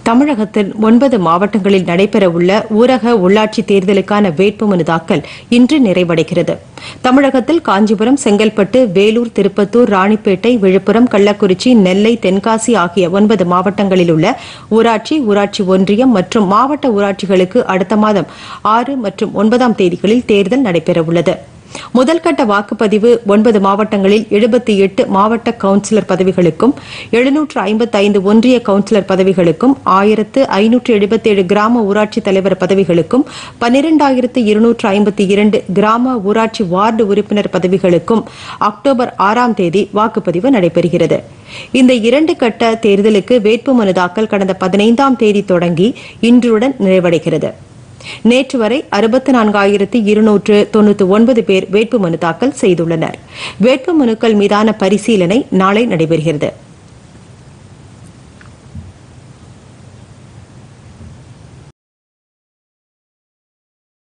தமிழகத்தின் ஒன்பது மாவட்டங்களில் நடைபெறவுள்ள ஊரக உள்ளாட்சி தேர்தலுக்கான வேட்புமனு தாக்கல் இன்று நிறைவடைகிறது தமிழகத்தில் காஞ்சிபுரம் செங்கல்பட்டு வேலூர் திருப்பத்தூர் ராணிப்பேட்டை விழுப்புரம் கள்ளக்குறிச்சி நெல்லை தென்காசி ஆகிய ஒன்பது மாவட்டங்களில் உள்ள ஊராட்சி ஊராட்சி ஒன்றியம் மற்றும் மாவட்ட ஊராட்சிகளுக்கு அடுத்த மாதம் ஆறு மற்றும் ஒன்பதாம் தேதிகளில் தேர்தல் நடைபெறவுள்ளது முதல்கட்ட வாக்குப்பதிவு ஒன்பது மாவட்டங்களில் எழுபத்தி எட்டு மாவட்ட கவுன்சிலர் பதவிகளுக்கும் எழுநூற்று ஐம்பத்தைந்து ஒன்றிய கவுன்சிலர் பதவிகளுக்கும் ஆயிரத்து ஐநூற்று எழுபத்தேழு கிராம ஊராட்சி தலைவர் பதவிகளுக்கும் பன்னிரண்டாயிரத்து இருநூற்று ஐம்பத்தி இரண்டு கிராம ஊராட்சி வார்டு உறுப்பினர் பதவிகளுக்கும் அக்டோபர் ஆறாம் தேதி வாக்குப்பதிவு நடைபெறுகிறது இந்த இரண்டு கட்ட தேர்தலுக்கு வேட்புமனு தாக்கல் கடந்த பதினைந்தாம் தேதி தொடங்கி இன்றுடன் நிறைவடைகிறது நேற்று வரை அறுபத்தி நான்காயிரத்து இருநூற்று தொண்ணூற்று ஒன்பது பேர் வேட்புமனு தாக்கல் செய்துள்ளனர் வேட்புமனுக்கள் மீதான பரிசீலனை நாளை நடைபெறுகிறது